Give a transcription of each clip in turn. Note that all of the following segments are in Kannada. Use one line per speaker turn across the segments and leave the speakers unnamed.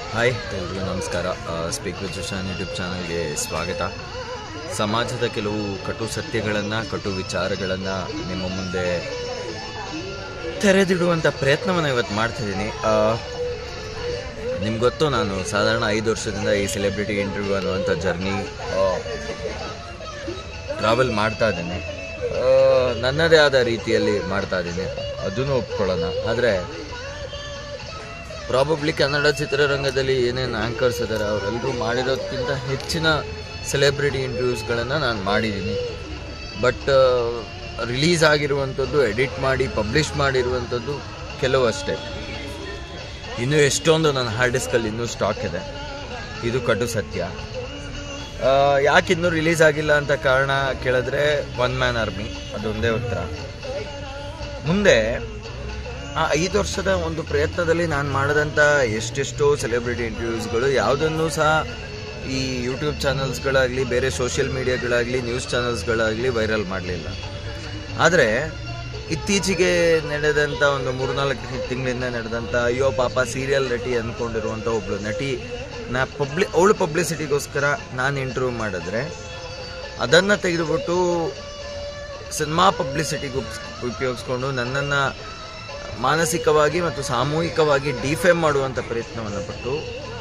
ಹಾಯ್ ಎಲ್ರಿಗೂ ನಮಸ್ಕಾರ ಸ್ಪೀಕ್ ವಿತ್ ಸುಶಾನ್ ಯೂಟ್ಯೂಬ್ ಚಾನಲ್ಗೆ ಸ್ವಾಗತ ಸಮಾಜದ ಕೆಲವು ಕಟು ಸತ್ಯಗಳನ್ನು ಕಟು ವಿಚಾರಗಳನ್ನು ನಿಮ್ಮ ಮುಂದೆ ತೆರೆದಿಡುವಂಥ ಪ್ರಯತ್ನವನ್ನು ಇವತ್ತು ಮಾಡ್ತಿದ್ದೀನಿ ನಿಮ್ಗೆ ಗೊತ್ತು ನಾನು ಸಾಧಾರಣ ಐದು ವರ್ಷದಿಂದ ಈ ಸೆಲೆಬ್ರಿಟಿ ಇಂಟರ್ವ್ಯೂ ಅನ್ನುವಂಥ ಜರ್ನಿ ಟ್ರಾವೆಲ್ ಮಾಡ್ತಾ ಇದ್ದೇನೆ ಆ, ನನ್ನದೇ ಆದ ರೀತಿಯಲ್ಲಿ ಮಾಡ್ತಾ ಇದ್ದೀನಿ ಅದನ್ನು ಒಪ್ಕೊಳ್ಳೋಣ ಆದರೆ ಪ್ರಾಬಬ್ಲಿ ಕನ್ನಡ ಚಿತ್ರರಂಗದಲ್ಲಿ ಏನೇನು ಆ್ಯಂಕರ್ಸ್ ಇದ್ದಾರೆ ಅವರೆಲ್ಲರೂ ಮಾಡಿರೋದಕ್ಕಿಂತ ಹೆಚ್ಚಿನ ಸೆಲೆಬ್ರಿಟಿ ಇಂಟರ್ವ್ಯೂಸ್ಗಳನ್ನು ನಾನು ಮಾಡಿದ್ದೀನಿ ಬಟ್ ರಿಲೀಸ್ ಆಗಿರುವಂಥದ್ದು ಎಡಿಟ್ ಮಾಡಿ ಪಬ್ಲಿಷ್ ಮಾಡಿರುವಂಥದ್ದು ಕೆಲವು ಅಷ್ಟೇ ಇನ್ನೂ ಎಷ್ಟೊಂದು ನನ್ನ ಹಾರ್ಡ್ ಡಿಸ್ಕಲ್ಲಿ ಇನ್ನೂ ಸ್ಟಾಕ್ ಇದೆ ಇದು ಕಟು ಸತ್ಯ ಆ, ಯಾಕೆ ಇನ್ನೂ ರಿಲೀಸ್ ಆಗಿಲ್ಲ ಅಂತ ಕಾರಣ ಕೇಳಿದ್ರೆ ಒನ್ ಮ್ಯಾನ್ ಆರ್ಮಿ ಅದೊಂದೇ ಉತ್ತರ ಮುಂದೆ ಆ ಐದು ವರ್ಷದ ಒಂದು ಪ್ರಯತ್ನದಲ್ಲಿ ನಾನು ಮಾಡಿದಂಥ ಎಷ್ಟೆಷ್ಟೋ ಸೆಲೆಬ್ರಿಟಿ ಇಂಟರ್ವ್ಯೂಸ್ಗಳು ಯಾವುದನ್ನು ಸಹ ಈ ಯೂಟ್ಯೂಬ್ ಚಾನಲ್ಸ್ಗಳಾಗಲಿ ಬೇರೆ ಸೋಷಿಯಲ್ ಮೀಡಿಯಾಗಳಾಗಲಿ ನ್ಯೂಸ್ ಚಾನಲ್ಸ್ಗಳಾಗಲಿ ವೈರಲ್ ಮಾಡಲಿಲ್ಲ ಆದರೆ ಇತ್ತೀಚೆಗೆ ನಡೆದಂಥ ಒಂದು ಮೂರ್ನಾಲ್ಕು ತಿಂಗಳಿಂದ ನಡೆದಂಥ ಅಯ್ಯೋ ಪಾಪ ಸೀರಿಯಲ್ ನಟಿ ಅಂದ್ಕೊಂಡಿರುವಂಥ ಒಬ್ಳು ನಟಿ ನಾ ಪಬ್ಲಿ ಅವಳು ಪಬ್ಲಿಸಿಟಿಗೋಸ್ಕರ ನಾನು ಇಂಟರ್ವ್ಯೂ ಮಾಡಿದ್ರೆ ಅದನ್ನು ತೆಗೆದುಬಿಟ್ಟು ಸಿನಿಮಾ ಪಬ್ಲಿಸಿಟಿಗೆ ಉಪಯೋಗಿಸ್ಕೊಂಡು ನನ್ನನ್ನು ಮಾನಸಿಕವಾಗಿ ಮತ್ತು ಸಾಮೂಹಿಕವಾಗಿ ಡಿಫೇಮ್ ಮಾಡುವಂಥ ಪ್ರಯತ್ನವನ್ನು ಪಟ್ಟು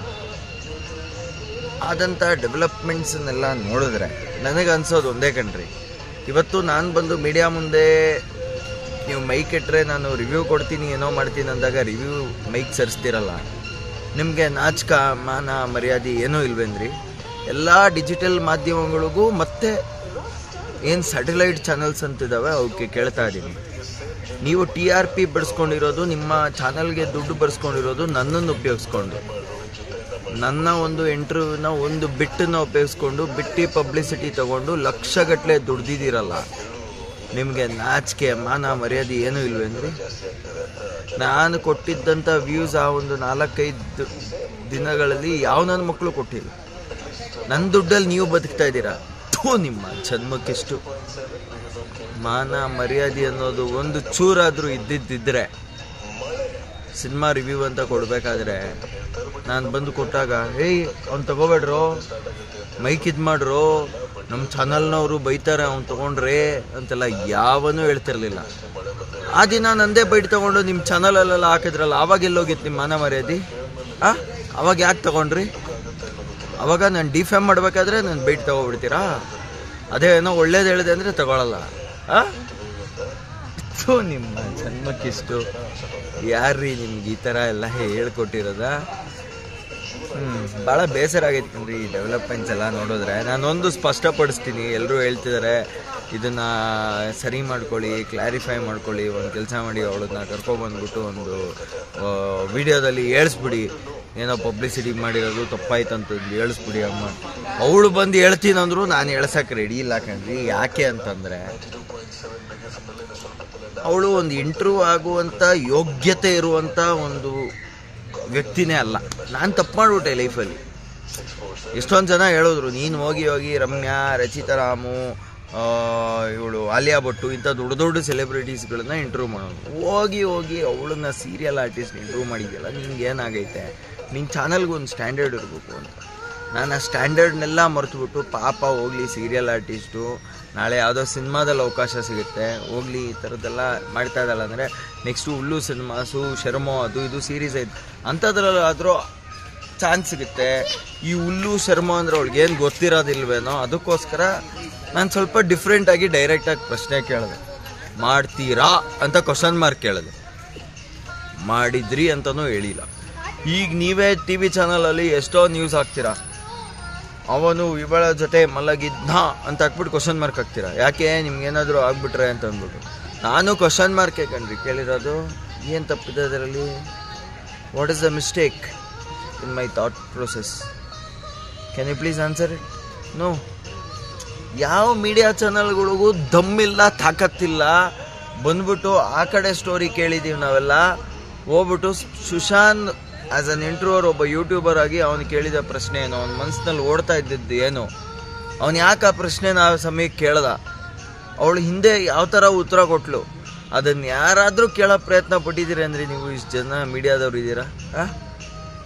ಆದಂಥ ಡೆವಲಪ್ಮೆಂಟ್ಸನ್ನೆಲ್ಲ ನೋಡಿದ್ರೆ ನನಗೆ ಅನ್ಸೋದು ಒಂದೇ ಕಣ್ರಿ ಇವತ್ತು ನಾನು ಬಂದು ಮೀಡಿಯಾ ಮುಂದೆ ನೀವು ಮೈಕ್ ಇಟ್ಟರೆ ನಾನು ರಿವ್ಯೂ ಕೊಡ್ತೀನಿ ಏನೋ ಮಾಡ್ತೀನಿ ಅಂದಾಗ ರಿವ್ಯೂ ಮೈಕ್ ಸರಿಸ್ತಿರಲ್ಲ ನಿಮಗೆ ನಾಚಕ ಮಾನ ಮರ್ಯಾದೆ ಏನೂ ಇಲ್ವೇನ್ರಿ ಎಲ್ಲ ಡಿಜಿಟಲ್ ಮಾಧ್ಯಮಗಳಿಗೂ ಮತ್ತೆ ಏನು ಸ್ಯಾಟಲೈಟ್ ಚಾನಲ್ಸ್ ಅಂತಿದ್ದಾವೆ ಅವಕ್ಕೆ ಕೇಳ್ತಾ ಇದ್ದೀನಿ ನೀವು ಟಿ ಆರ್ ಪಿ ಬಡಿಸ್ಕೊಂಡಿರೋದು ನಿಮ್ಮ ಚಾನಲ್ಗೆ ದುಡ್ಡು ಬರ್ಸ್ಕೊಂಡಿರೋದು ನನ್ನನ್ನು ಉಪಯೋಗಿಸ್ಕೊಂಡು ನನ್ನ ಒಂದು ಇಂಟರ್ವ್ಯೂನ ಒಂದು ಬಿಟ್ಟನ್ನ ಉಪಯೋಗಿಸ್ಕೊಂಡು ಬಿಟ್ಟು ಪಬ್ಲಿಸಿಟಿ ತಗೊಂಡು ಲಕ್ಷಗಟ್ಟಲೆ ದುಡ್ದಿದ್ದೀರಲ್ಲ ನಿಮಗೆ ನಾಚಿಕೆ ಮಾನ ಮರ್ಯಾದೆ ಏನೂ ಇಲ್ವೇನ್ರಿ ನಾನು ಕೊಟ್ಟಿದ್ದಂಥ ವ್ಯೂಸ್ ಆ ಒಂದು ನಾಲ್ಕೈದು ದಿನಗಳಲ್ಲಿ ಯಾವ ನನ್ನ ಮಕ್ಕಳು ಕೊಟ್ಟಿಲ್ಲ ನನ್ನ ದುಡ್ಡಲ್ಲಿ ನೀವು ಬದುಕ್ತಾ ಇದ್ದೀರಾ ಥೂ ನಿಮ್ಮ ಜನ್ಮಕ್ಕೆಷ್ಟು ಮಾನ ಮರ್ಯಾದೆ ಅನ್ನೋದು ಒಂದು ಚೂರಾದರೂ ಇದ್ದಿದ್ದಿದ್ರೆ ಸಿನಿಮಾ ರಿವ್ಯೂ ಅಂತ ಕೊಡಬೇಕಾದ್ರೆ ನಾನು ಬಂದು ಕೊಟ್ಟಾಗ ಏಯ್ ಅವ್ನು ತಗೋಬೇಡ್ರೋ ಮೈಕ್ ಇದು ಮಾಡ್ರೋ ನಮ್ಮ ಚಾನಲ್ನವರು ಬೈತಾರೆ ಅವ್ನು ತೊಗೊಂಡ್ರೆ ಅಂತೆಲ್ಲ ಯಾವನೂ ಹೇಳ್ತಿರ್ಲಿಲ್ಲ ಆ ದಿನ ನಂದೇ ಬೈಟ್ ತಗೊಂಡು ನಿಮ್ಮ ಚಾನಲಲ್ಲೆಲ್ಲ ಹಾಕಿದ್ರಲ್ಲ ಆವಾಗ ಎಲ್ಲೋಗಿತ್ತು ನಿಮ್ಮ ಮಾನ ಮರ್ಯಾದೆ ಆ ಅವಾಗ ಯಾಕೆ ತಗೊಂಡ್ರಿ ಅವಾಗ ನಾನು ಡಿಫೇಮ್ ಮಾಡಬೇಕಾದ್ರೆ ನಾನು ಬೈಟ್ ತಗೋಬಿಡ್ತೀರಾ ಅದೇ ಏನೋ ಒಳ್ಳೇದು ಹೇಳಿದೆ ಅಂದರೆ ತಗೊಳಲ್ಲ ಆ ಥು, ನಿಮ್ಮ ಜನ್ಮಕ್ಕಿಷ್ಟು ಯಾರ್ರೀ ನಿಮ್ಗೆ ಈ ಥರ ಎಲ್ಲ ಹೇಳ್ಕೊಟ್ಟಿರೋದ ಹ್ಞೂ ಭಾಳ ಬೇಸರ ಆಗೈತೆ ರೀ ಈ ಡೆವಲಪ್ಮೆಂಟ್ಸ್ ಎಲ್ಲ ನೋಡಿದ್ರೆ ನಾನೊಂದು ಸ್ಪಷ್ಟಪಡಿಸ್ತೀನಿ ಎಲ್ಲರೂ ಹೇಳ್ತಿದ್ದಾರೆ ಇದನ್ನು ಸರಿ ಮಾಡ್ಕೊಳ್ಳಿ ಕ್ಲಾರಿಫೈ ಮಾಡ್ಕೊಳ್ಳಿ ಒಂದು ಕೆಲಸ ಮಾಡಿ ಅವಳನ್ನ ಕರ್ಕೊಬಂದ್ಬಿಟ್ಟು ಒಂದು ವಿಡಿಯೋದಲ್ಲಿ ಹೇಳಿಸ್ಬಿಡಿ ಏನೋ ಪಬ್ಲಿಸಿಟಿ ಮಾಡಿರೋದು ತಪ್ಪಾಯ್ತು ಅಂತ ಹೇಳಿಸ್ಬಿಡಿ ಅಮ್ಮ ಅವಳು ಬಂದು ಹೇಳ್ತೀನಂದ್ರು ನಾನು ಹೇಳ್ಸಕ್ಕೆ ರೆಡಿ ಇಲ್ಲ ಕಣ್ರಿ ಯಾಕೆ ಅಂತಂದರೆ ಅವಳು ಒಂದು ಇಂಟರ್ವ್ಯೂ ಆಗುವಂಥ ಯೋಗ್ಯತೆ ಇರುವಂಥ ಒಂದು ವ್ಯಕ್ತಿನೇ ಅಲ್ಲ ನಾನು ತಪ್ಪು ಮಾಡಿಬಿಟ್ಟೆ ಲೈಫಲ್ಲಿ ಎಷ್ಟೊಂದು ಜನ ಹೇಳಿದ್ರು ನೀನು ಹೋಗಿ ಹೋಗಿ ರಮ್ಯಾ ರಚಿತಾ ರಾಮು ಇವಳು ಆಲಿಯಾ ಭಟ್ಟು ಇಂಥ ದೊಡ್ಡ ದೊಡ್ಡ ಸೆಲೆಬ್ರಿಟೀಸ್ಗಳನ್ನ ಇಂಟರ್ವ್ಯೂ ಮಾಡೋದು ಹೋಗಿ ಹೋಗಿ ಅವಳನ್ನ ಸೀರಿಯಲ್ ಆರ್ಟಿಸ್ಟ್ ಇಂಟರ್ವ್ಯೂ ಮಾಡಿದ್ಯಲ್ಲ ನಿನ್ಗೆ ಏನಾಗೈತೆ ನಿನ್ನ ಚಾನಲ್ಗೆ ಒಂದು ಸ್ಟ್ಯಾಂಡರ್ಡ್ ಇರಬೇಕು ಅಂತ ನಾನು ಆ ಸ್ಟ್ಯಾಂಡರ್ಡ್ನೆಲ್ಲ ಮರೆತುಬಿಟ್ಟು ಪಾಪ ಹೋಗ್ಲಿ ಸೀರಿಯಲ್ ಆರ್ಟಿಸ್ಟು ನಾಳೆ ಯಾವುದೋ ಸಿನಿಮಾದಲ್ಲಿ ಅವಕಾಶ ಸಿಗುತ್ತೆ ಹೋಗ್ಲಿ ಈ ಥರದ್ದೆಲ್ಲ ಮಾಡ್ತಾ ಇದ್ದಲ್ಲ ಅಂದರೆ ನೆಕ್ಸ್ಟು ಹುಲ್ಲು ಸಿನಿಮಾಸು ಶರ್ಮೋ ಅದು ಇದು ಸೀರೀಸ್ ಐತೆ ಅಂಥದ್ರಲ್ಲಾದರೂ ಚಾನ್ಸ್ ಸಿಗುತ್ತೆ ಈ ಹುಲ್ಲು ಶರ್ಮ ಅಂದ್ರೆ ಅವಳಿಗೆ ಏನು ಗೊತ್ತಿರೋದಿಲ್ವೇನೋ ಅದಕ್ಕೋಸ್ಕರ ನಾನು ಸ್ವಲ್ಪ ಡಿಫ್ರೆಂಟಾಗಿ ಡೈರೆಕ್ಟಾಗಿ ಪ್ರಶ್ನೆ ಕೇಳಿದೆ ಮಾಡ್ತೀರಾ ಅಂತ ಕ್ವಶನ್ ಮಾರ್ಕ್ ಕೇಳಿದೆ ಮಾಡಿದ್ರಿ ಅಂತಲೂ ಹೇಳಿಲ್ಲ ಈಗ ನೀವೇ ಟಿ ವಿ ಚಾನಲಲ್ಲಿ ಎಷ್ಟೋ ನ್ಯೂಸ್ ಹಾಕ್ತೀರಾ ಅವನು ಇವಳ ಜೊತೆ ಮಲಗಿದ್ನ ಅಂತ ಹಾಕ್ಬಿಟ್ಟು ಕ್ವಶನ್ ಮಾರ್ಕ್ ಹಾಕ್ತೀರಾ ಯಾಕೆ ನಿಮ್ಗೇನಾದರೂ ಆಗ್ಬಿಟ್ರೆ ಅಂತ ಅಂದ್ಬಿಟ್ಟು ನಾನು ಕ್ವಶನ್ ಮಾರ್ಕೆ ಕಣ್ರಿ ಕೇಳಿರೋದು ಏನು ತಪ್ಪಿದೆ ಅದರಲ್ಲಿ what is the mistake in my thought process can you please answer it no ಯಾವ ಮೀಡಿಯಾ ಚಾನಲ್ಗಳಿಗೂ ದಮ್ಮಿಲ್ಲ ತಾಕತ್ತಿಲ್ಲ ಬಂದ್ಬಿಟ್ಟು ಆ ಕಡೆ ಸ್ಟೋರಿ ಕೇಳಿದ್ದೀವಿ ನಾವೆಲ್ಲ ಹೋಗ್ಬಿಟ್ಟು ಸುಶಾನ್ ಆ್ಯಸ್ ಅನ್ ಇಂಟ್ರೂವರ್ ಒಬ್ಬ ಯೂಟ್ಯೂಬರ್ ಆಗಿ ಅವನು ಕೇಳಿದ ಪ್ರಶ್ನೆ ಏನು ಅವನ ಮನಸ್ಸಿನಲ್ಲಿ ಓಡ್ತಾ ಇದ್ದಿದ್ದು ಏನು ಅವನು ಯಾಕೆ ಆ ಪ್ರಶ್ನೆನ ಆ ಸಮಯಕ್ಕೆ ಕೇಳ್ದ ಅವಳು ಹಿಂದೆ ಯಾವ ಥರ ಉತ್ತರ ಕೊಟ್ಲು ಅದನ್ನು ಯಾರಾದರೂ ಕೇಳೋ ಪ್ರಯತ್ನ ಪಟ್ಟಿದ್ದೀರಿ ಅಂದರೆ ನೀವು ಇಷ್ಟು ಜನ ಮೀಡಿಯಾದವ್ರು ಇದ್ದೀರಾ ಆ?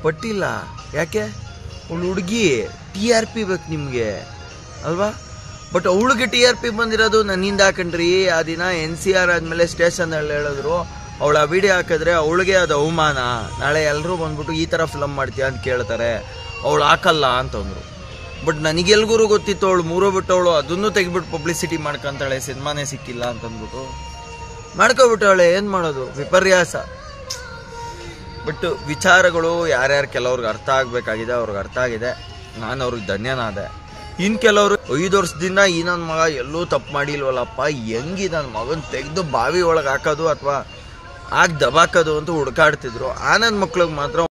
ಪಟ್ಟಿಲ್ಲ ಯಾಕೆ ಅವಳು ಹುಡುಗಿ ಟಿ ಆರ್ ಪಿ ಬೇಕು ನಿಮಗೆ ಅಲ್ವಾ ಬಟ್ ಅವಳಿಗೆ ಟಿ ಆರ್ ಪಿ ಬಂದಿರೋದು ನನ್ನಿಂದ ಹಾಕಣ್ರಿ ಆ ದಿನ ಎನ್ ಸಿ ಆರ್ ಆದಮೇಲೆ ಸ್ಟೇಷನಲ್ಲಿ ಹೇಳಿದ್ರು ಅವಳು ಆ ವಿಡಿಯೋ ಹಾಕಿದ್ರೆ ಅವಳಿಗೆ ಅದು ಅವಮಾನ ನಾಳೆ ಎಲ್ಲರೂ ಬಂದ್ಬಿಟ್ಟು ಈ ಥರ ಫಿಲಮ್ ಮಾಡ್ತೀಯ ಅಂತ ಕೇಳ್ತಾರೆ ಅವಳು ಹಾಕಲ್ಲ ಅಂತಂದ್ರು ಬಟ್ ನನಗೆಲ್ಗೂ ಗೊತ್ತಿತ್ತು ಅವಳು ಮೂರು ಬಿಟ್ಟು ಅವಳು ಅದನ್ನು ತೆಗಿಬಿಟ್ಟು ಪಬ್ಲಿಸಿಟಿ ಮಾಡ್ಕೊಂತಾಳೆ ಸಿನಿಮಾನೇ ಸಿಕ್ಕಿಲ್ಲ ಅಂತಂದ್ಬಿಟ್ಟು ಮಾಡ್ಕೊಬಿಟ್ಟವಳೆ ಏನು ಮಾಡೋದು ವಿಪರ್ಯಾಸ ಬಟ್ ವಿಚಾರಗಳು ಯಾರ್ಯಾರು ಕೆಲವ್ರಿಗೆ ಅರ್ಥ ಆಗಬೇಕಾಗಿದೆ ಅವ್ರಿಗೆ ಅರ್ಥ ಆಗಿದೆ ನಾನು ಅವ್ರಿಗೆ ಧನ್ಯನಾದೆ ಇನ್ನು ಕೆಲವರು ಐದು ವರ್ಷದಿಂದ ಈ ನನ್ನ ಮಗ ಎಲ್ಲೂ ತಪ್ಪು ಮಾಡಿಲ್ವಲ್ಲಪ್ಪ ಹೆಂಗಿ ನನ್ನ ಮಗನ ತೆಗೆದು ಬಾವಿ ಒಳಗೆ ಹಾಕೋದು ಅಥವಾ ಆಗ ದಬಾಕೋದು ಅಂತ ಹುಡ್ಕಾಡ್ತಿದ್ರು ಆ ನನ್ನ ಮಕ್ಳಿಗೆ ಮಾತ್ರ